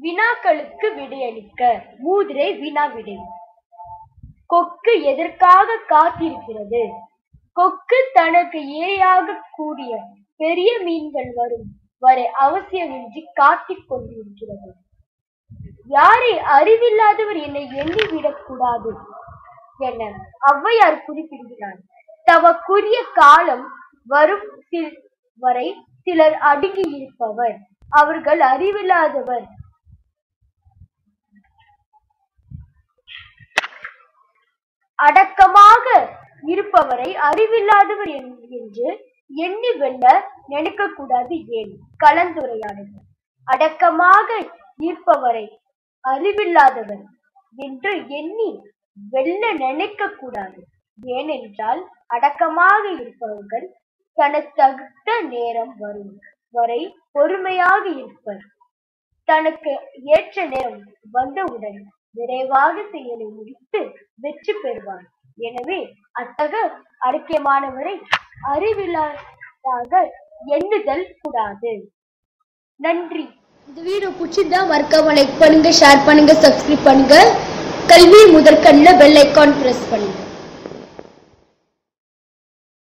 வினாக்களுக்கு விடையளிக்க மூதுரை வினா விடை கொக்கு எதற்காக காத்திருக்கிறது கொக்கு தனக்கு இரையாக கூடிய பெரிய மீன்கள் வரும் வரை அவசியமின்றி காத்திக் கொண்டிருக்கிறது யாரை அறிவில்லாதவர் என்னை எண்ணிவிடக் கூடாது என ஔவையார் குறிப்பிடுகிறார் தமக்குரிய காலம் வரும் சி- வரை சிலர் அடுங்கி இருப்பவர் அவர்கள் அறிவில்லாதவர் அடக்கமாக இருப்பவரை அறிவில்லாதவர் என்- என்று எண்ணி வெல்ல நினைக்க கூடாது ஏன் கலந்துரையாடல் அடக்கமாக இருப்பவரை அறிவில்லாதவர் என்று எண்ணி வெல்ல நினைக்க கூடாது ஏனென்றால் அடக்கமாக இருப்பவர்கள் தனக்கு தகுந்த நேரம் வரும் வரை பொறுமையாக இருப்பர் தனக்கு ஏற்ற நேரம் வந்தவுடன் விரைவாக செயலை முடித்து வெற்றி பெறுவார் எனவே அத்தகைய அடக்கியமானவரை அறிவில்லாதாக எண்ணுதல் கூடாது நன்றி இந்த வீடியோ பிடிச்சிருந்தா மறக்காம லைக் பண்ணுங்க ஷேர் பண்ணுங்க சப்ஸ்கிரைப் பண்ணுங்க கல்வி முதற்கண்ணில் பெல் ஐக்கான் பிரஸ் பண்ணுங்க